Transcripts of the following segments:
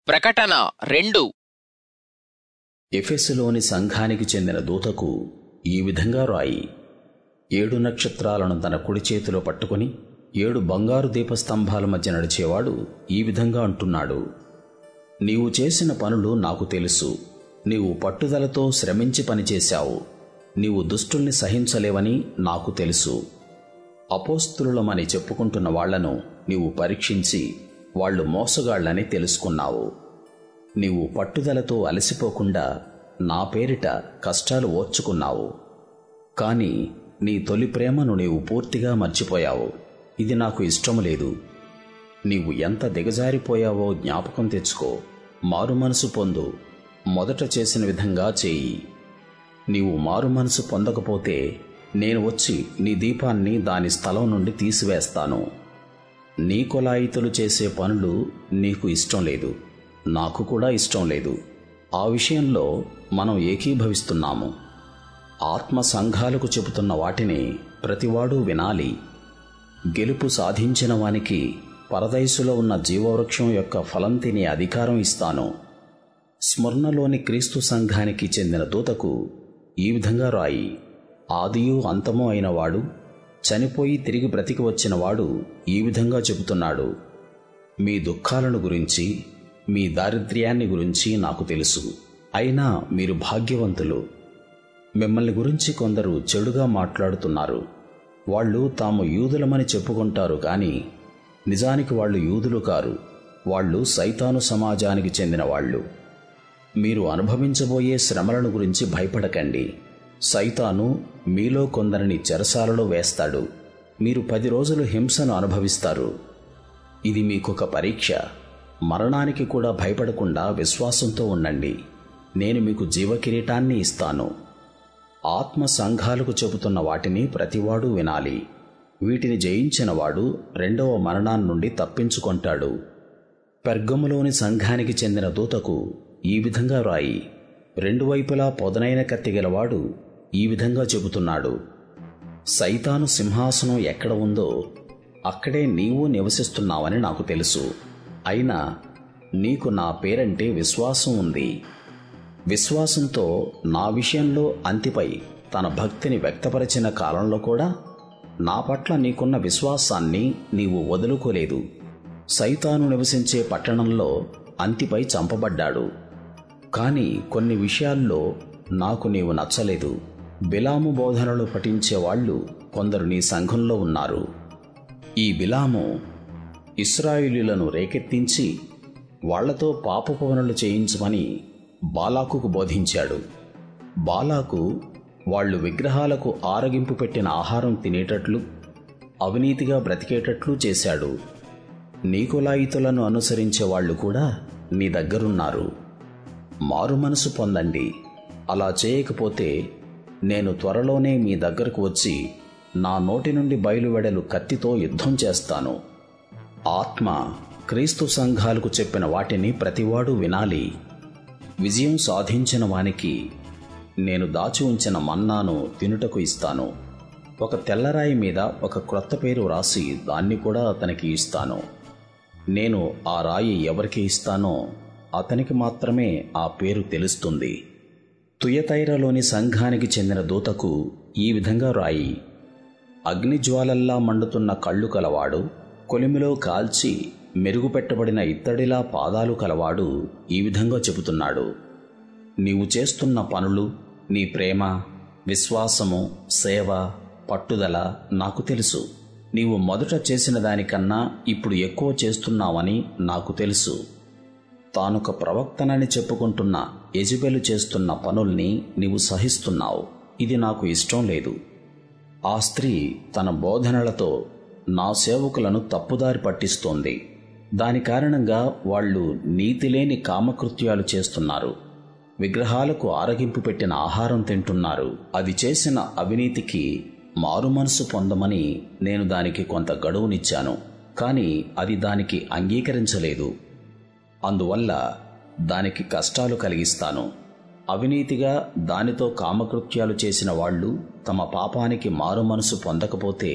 ప్రకటన రెండు ఎఫెసులోని సంఘానికి చెందిన దూతకు ఈ విధంగా రాయి ఏడు నక్షత్రాలను తన కుడి చేతిలో పట్టుకుని ఏడు బంగారు దీపస్తంభాల మధ్య నడిచేవాడు ఈ విధంగా అంటున్నాడు నీవు చేసిన పనులు నాకు తెలుసు నీవు పట్టుదలతో శ్రమించి పనిచేశావు నీవు దుష్టుల్ని సహించలేవని నాకు తెలుసు అపోస్తులమని చెప్పుకుంటున్న వాళ్లను నీవు పరీక్షించి వాళ్ళు మోసగాళ్లని తెలుసుకున్నావు నీవు పట్టుదలతో అలసిపోకుండా నా పేరిట కష్టాలు ఓర్చుకున్నావు కాని నీ తొలి ప్రేమను నీవు పూర్తిగా మర్చిపోయావు ఇది నాకు ఇష్టం లేదు నీవు ఎంత దిగజారిపోయావో జ్ఞాపకం తెచ్చుకో మారు మనసు పొందు మొదట చేసిన విధంగా చేయి నీవు మారు మనసు పొందకపోతే నేను వచ్చి నీ దీపాన్ని దాని స్థలం నుండి తీసివేస్తాను నీ కొలాయితులు చేసే పనులు నీకు ఇష్టం లేదు నాకు కూడా ఇష్టం లేదు ఆ విషయంలో మనం ఏకీభవిస్తున్నాము ఆత్మ సంఘాలకు చెబుతున్న వాటిని ప్రతివాడు వినాలి గెలుపు సాధించిన వానికి పరదైసులో ఉన్న జీవవృక్షం యొక్క ఫలం తినే అధికారం ఇస్తాను స్మరణలోని క్రీస్తు సంఘానికి చెందిన దూతకు ఈ విధంగా రాయి ఆదియు అంతము అయినవాడు చనిపోయి తిరిగి బ్రతికి వచ్చినవాడు ఈ విధంగా చెబుతున్నాడు మీ దుఃఖాలను గురించి మీ దారిద్ర్యాన్ని గురించి నాకు తెలుసు అయినా మీరు భాగ్యవంతులు మిమ్మల్ని గురించి కొందరు చెడుగా మాట్లాడుతున్నారు వాళ్ళు తాము యూదులమని చెప్పుకుంటారు కానీ నిజానికి వాళ్ళు యూదులు కారు వాళ్ళు సైతాను సమాజానికి చెందిన వాళ్ళు మీరు అనుభవించబోయే శ్రమలను గురించి భయపడకండి సైతాను మీలో కొందరిని చెరసాలలో వేస్తాడు మీరు పది రోజులు హింసను అనుభవిస్తారు ఇది మీకొక పరీక్ష మరణానికి కూడా భయపడకుండా విశ్వాసంతో ఉండండి నేను మీకు జీవకిరీటాన్ని ఇస్తాను ఆత్మ సంఘాలకు చెబుతున్న వాటిని ప్రతివాడు వినాలి వీటిని జయించినవాడు రెండవ మరణాన్ని నుండి తప్పించుకొంటాడు పెర్గములోని సంఘానికి చెందిన దూతకు ఈ విధంగా రాయి రెండు వైపులా పొదనైన కత్తిగలవాడు ఈ విధంగా చెబుతున్నాడు సైతాను సింహాసనం ఎక్కడ ఉందో అక్కడే నీవు నివసిస్తున్నావని నాకు తెలుసు అయినా నీకు నా పేరంటే విశ్వాసం ఉంది విశ్వాసంతో నా విషయంలో అంతిపై తన భక్తిని వ్యక్తపరిచిన కాలంలో కూడా నా పట్ల నీకున్న విశ్వాసాన్ని నీవు వదులుకోలేదు సైతాను నివసించే పట్టణంలో అంతిపై చంపబడ్డాడు కానీ కొన్ని విషయాల్లో నాకు నీవు నచ్చలేదు బిలాము బోధనలు పఠించే వాళ్ళు కొందరు నీ సంఘంలో ఉన్నారు ఈ బిలాము ఇస్రాయిలీలను రేకెత్తించి వాళ్లతో పాపపు పనులు చేయించమని బాలాకుకు బోధించాడు బాలాకు వాళ్ళు విగ్రహాలకు ఆరగింపు పెట్టిన ఆహారం తినేటట్లు అవినీతిగా బ్రతికేటట్లు చేశాడు నీకులాయితులను అనుసరించే వాళ్ళు కూడా నీ దగ్గరున్నారు మారు మనసు పొందండి అలా చేయకపోతే నేను త్వరలోనే మీ దగ్గరకు వచ్చి నా నోటి నుండి బయలువెడలు కత్తితో యుద్ధం చేస్తాను ఆత్మ క్రీస్తు సంఘాలకు చెప్పిన వాటిని ప్రతివాడు వినాలి విజయం సాధించిన వానికి నేను దాచి ఉంచిన మన్నాను తినుటకు ఇస్తాను ఒక తెల్లరాయి మీద ఒక క్రొత్త పేరు రాసి దాన్ని కూడా అతనికి ఇస్తాను నేను ఆ రాయి ఎవరికి ఇస్తానో అతనికి మాత్రమే ఆ పేరు తెలుస్తుంది తుయతైరలోని సంఘానికి చెందిన దూతకు ఈ విధంగా రాయి అగ్నిజ్వాలల్లా మండుతున్న కళ్ళు కలవాడు కొలిమిలో కాల్చి మెరుగుపెట్టబడిన ఇత్తడిలా పాదాలు కలవాడు ఈ విధంగా చెబుతున్నాడు నీవు చేస్తున్న పనులు నీ ప్రేమ విశ్వాసము సేవ పట్టుదల నాకు తెలుసు నీవు మొదట చేసిన దానికన్నా ఇప్పుడు ఎక్కువ చేస్తున్నావని నాకు తెలుసు తానొక ప్రవక్తనని చెప్పుకుంటున్న ఎజుబెలు చేస్తున్న పనుల్ని నీవు సహిస్తున్నావు ఇది నాకు ఇష్టం లేదు ఆ స్త్రీ తన బోధనలతో నా సేవకులను తప్పుదారి పట్టిస్తోంది దాని కారణంగా వాళ్ళు నీతిలేని కామకృత్యాలు చేస్తున్నారు విగ్రహాలకు ఆరగింపు పెట్టిన ఆహారం తింటున్నారు అది చేసిన అవినీతికి మారు మనసు పొందమని నేను దానికి కొంత గడువునిచ్చాను కానీ అది దానికి అంగీకరించలేదు అందువల్ల దానికి కష్టాలు కలిగిస్తాను అవినీతిగా దానితో కామకృత్యాలు చేసిన వాళ్ళు తమ పాపానికి మారు మనసు పొందకపోతే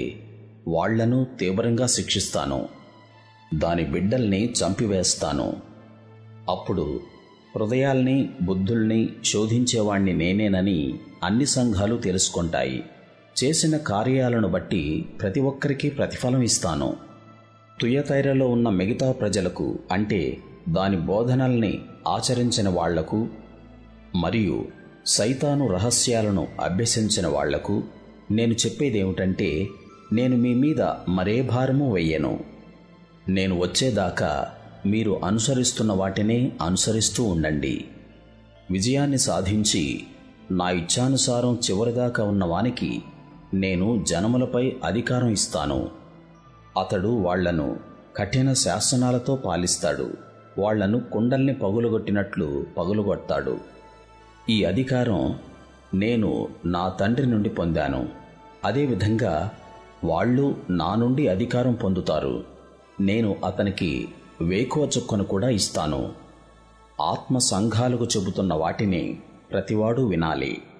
వాళ్లను తీవ్రంగా శిక్షిస్తాను దాని బిడ్డల్ని చంపివేస్తాను అప్పుడు హృదయాల్ని బుద్ధుల్ని శోధించేవాణ్ణి నేనేనని అన్ని సంఘాలు తెలుసుకుంటాయి చేసిన కార్యాలను బట్టి ప్రతి ఒక్కరికి ప్రతిఫలం ఇస్తాను తుయతైరలో ఉన్న మిగతా ప్రజలకు అంటే దాని బోధనల్ని ఆచరించిన వాళ్లకు మరియు సైతాను రహస్యాలను అభ్యసించిన వాళ్లకు నేను చెప్పేదేమిటంటే నేను మీ మీద మరే భారము వెయ్యను నేను వచ్చేదాకా మీరు అనుసరిస్తున్న వాటినే అనుసరిస్తూ ఉండండి విజయాన్ని సాధించి నా ఇచ్ఛానుసారం చివరిదాకా ఉన్న వానికి నేను జనములపై అధికారం ఇస్తాను అతడు వాళ్లను కఠిన శాసనాలతో పాలిస్తాడు వాళ్లను కుండల్ని పగులుగొట్టినట్లు పగులుగొడతాడు ఈ అధికారం నేను నా తండ్రి నుండి పొందాను అదేవిధంగా వాళ్ళు నా నుండి అధికారం పొందుతారు నేను అతనికి వేకువ చుక్కను కూడా ఇస్తాను ఆత్మ సంఘాలకు చెబుతున్న వాటిని ప్రతివాడు వినాలి